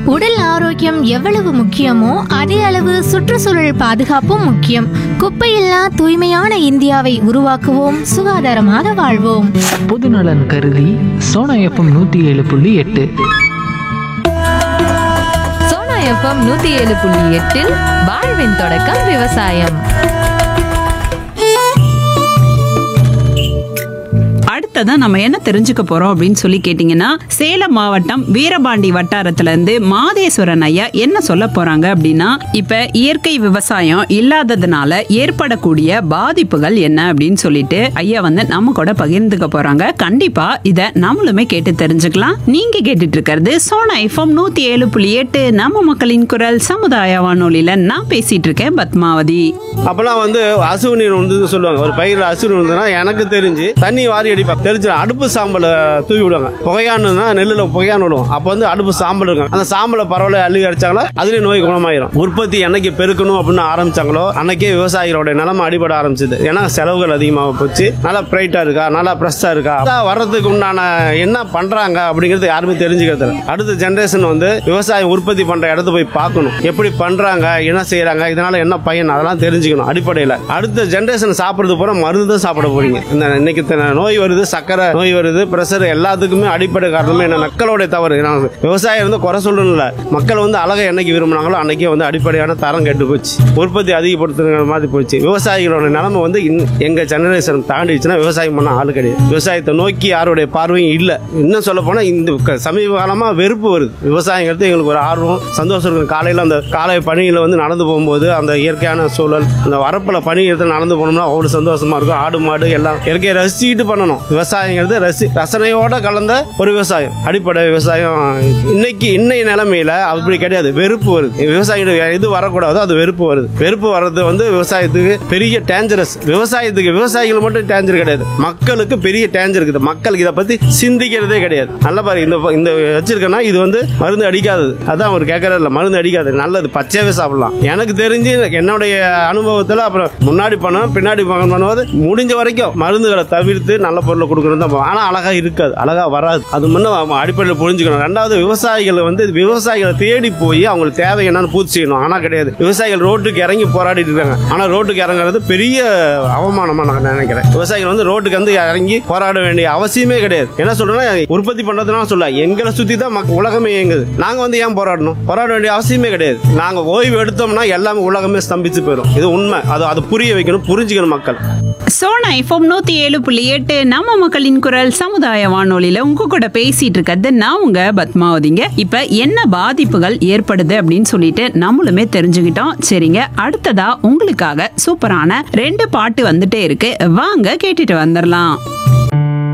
உடல் ஆரோக்கியம் எவ்வளவு முக்கியமோ அதே அளவு சுற்றுச்சூழல் பாதுகாப்பும் முக்கியம் குப்பையில்லா தூய்மையான இந்தியாவை உருவாக்குவோம் சுகாதாரமாக வாழ்வோம் பொதுநலன் கருதி சோனா எஃப்எம் நூற்றி ஏழு புள்ளி எட்டு சோனா எஃப்எம் நூத்தி ஏழு புள்ளி எட்டில் வாழ்வின் தொடக்கம் விவசாயம் அடுத்ததா நம்ம என்ன தெரிஞ்சுக்க போறோம் அப்படின்னு சொல்லி கேட்டீங்கன்னா சேலம் மாவட்டம் வீரபாண்டி வட்டாரத்துல இருந்து மாதேஸ்வரன் ஐயா என்ன சொல்ல போறாங்க அப்படின்னா இப்ப இயற்கை விவசாயம் இல்லாததுனால ஏற்படக்கூடிய பாதிப்புகள் என்ன அப்படின்னு சொல்லிட்டு ஐயா வந்து நம்ம கூட பகிர்ந்துக்க போறாங்க கண்டிப்பா இத நம்மளுமே கேட்டு தெரிஞ்சுக்கலாம் நீங்க கேட்டுட்டு இருக்கிறது சோனா எஃப்எம் நூத்தி ஏழு புள்ளி எட்டு நம்ம மக்களின் குரல் சமுதாய வானொலியில நான் பேசிட்டு இருக்கேன் பத்மாவதி அப்பெல்லாம் வந்து அசுவு நீர் வந்து சொல்லுவாங்க ஒரு பயிர் அசுவு இருந்ததுன்னா எனக்கு தெரிஞ்சு தண்ணி வாரி அடிப்பாங்க தெரிஞ்சு அடுப்பு சாம்பலை தூவி விடுவாங்க புகையானுன்னா நெல்லில் புகையான் விடுவோம் அப்போ வந்து அடுப்பு சாம்பல் இருக்கும் அந்த சாம்பலை பரவாயில்ல அள்ளி அடிச்சாங்களோ அதுலேயே நோய் குணமாயிரும் உற்பத்தி என்னைக்கு பெருக்கணும் அப்படின்னு ஆரம்பிச்சாங்களோ அன்னைக்கே விவசாயிகளோட நிலைமை அடிபட ஆரம்பிச்சது ஏன்னா செலவுகள் அதிகமாக போச்சு நல்லா பிரைட்டா இருக்கா நல்லா ஃப்ரெஷ்ஷாக இருக்கா அதான் வர்றதுக்கு உண்டான என்ன பண்றாங்க அப்படிங்கிறது யாருமே தெரிஞ்சுக்கிறது இல்ல. அடுத்த ஜென்ரேஷன் வந்து விவசாயம் உற்பத்தி பண்ற இடத்த போய் பார்க்கணும் எப்படி பண்றாங்க என்ன செய்யறாங்க இதனால என்ன பயன் அதெல்லாம் தெரிஞ்சுக்கணும் அடிப்படையில் அடுத்த ஜென்ரேஷன் சாப்பிடுறது பூரா மருந்து தான் சாப்பிட போறீங்க இந்த இன்னைக்கு இத்தனை நோய் வருது சக்கரை நோய் வருது பிரஷர் எல்லாத்துக்குமே அடிப்படை காரணமே என்ன மக்களுடைய தவறு நான் விவசாயம் வந்து குறை சொல்லணும் இல்ல மக்கள் வந்து அழகை என்னைக்கு விரும்பினாங்களோ அன்னைக்கே வந்து அடிப்படையான தரம் கெட்டு போச்சு உற்பத்தி அதிகப்படுத்துற மாதிரி போச்சு விவசாயிகளோட நிலைமை வந்து இன்னும் எங்க ஜெனரேஷன் தாண்டிடுச்சுன்னா விவசாயம் பண்ண ஆள் கிடையாது விவசாயத்தை நோக்கி யாருடைய பார்வையும் இல்லை இன்னும் சொல்ல போனா இந்த க- சமீப காலமா வெறுப்பு வருது விவசாயங்கிறது எங்களுக்கு ஒரு ஆர்வம் சந்தோஷம் இருக்கும் காலையில அந்த காலை பணியில வந்து நடந்து போகும்போது அந்த இயற்கையான சூழல் அந்த வரப்புல பனி இடத்துல நடந்து போனோம்னா அவ்வளவு சந்தோஷமா இருக்கும் ஆடு மாடு எல்லாம் இயற்கையை ரசிச்சுட்டு பண்ணணும் விவசாயங்கிறது ரசி ரசனையோட கலந்த ஒரு விவசாயம் அடிப்படை விவசாயம் இன்னைக்கு இன்னைய நிலைமையில அப்படி கிடையாது வெறுப்பு வருது விவசாயிகள் எது வரக்கூடாதோ அது வெறுப்பு வருது வெறுப்பு வர்றது வந்து விவசாயத்துக்கு பெரிய டேஞ்சரஸ் விவசாயத்துக்கு விவசாயிகள் மட்டும் டேஞ்சர் கிடையாது மக்களுக்கு பெரிய டேஞ்சர் இருக்குது மக்களுக்கு இதை பத்தி சிந்திக்கிறதே கிடையாது நல்ல பாரு இந்த இந்த வச்சிருக்கேன்னா இது வந்து மருந்து அடிக்காதது அதான் அவர் கேட்கறது இல்ல மருந்து அடிக்காது நல்லது பச்சையாவே சாப்பிடலாம் எனக்கு தெரிஞ்சு என்னுடைய அனுபவத்துல அப்புறம் முன்னாடி பண்ணோம் பின்னாடி பண்ண- பண்ணும்போது முடிஞ்ச வரைக்கும் மருந்துகளை தவிர்த்து நல்ல பொருளை கொடுக்கறது தான் ஆனா அழகா இருக்காது அழகா வராது அது முன்ன அவன் அடிப்படையில் புரிஞ்சுக்கணும் ரெண்டாவது விவசாயிகள் வந்து விவசாயிகளை தேடி போய் அவங்களுக்கு தேவை என்னன்னு பூர்த்தி செய்யணும் ஆனா கிடையாது விவசாயிகள் ரோட்டுக்கு இறங்கி போராடிட்டு இருக்காங்க ஆனா ரோட்டுக்கு இறங்குறது பெரிய அவமானமா நான் நினைக்கிறேன் விவசாயிகள் வந்து ரோட்டுக்கு வந்து இறங்கி போராட வேண்டிய அவசியமே கிடையாது என்ன சொல்றேன்னா உற்பத்தி பண்றதுனால சொல்ல எங்களை சுத்தி தான் மக்க- உலகமே இயங்குது நாங்க வந்து ஏன் போராடணும் போராட வேண்டிய அவசியமே கிடையாது நாங்க ஓய்வு எடுத்தோம்னா எல்லாமே உலகமே ஸ்தம்பிச்சு போயிடும் இது உண்மை அது அது புரிய வைக்கணும் புரிஞ்சுக்கணும் மக்கள் சோனா எஃப்எம் நூத்தி ஏழு புள்ளி எட்டு நம்ம மக்களின் குரல் சமுதாய வானொலியில உங்க கூட பேசிட்டு இருக்கிறது நான் உங்க பத்மாவதிங்க இப்ப என்ன பாதிப்புகள் ஏற்படுது அப்படின்னு சொல்லிட்டு நம்மளுமே தெரிஞ்சுக்கிட்டோம் சரிங்க அடுத்ததா உங்களுக்காக சூப்பரான ரெண்டு பாட்டு வந்துட்டே இருக்கு வாங்க கேட்டுட்டு வந்துடலாம்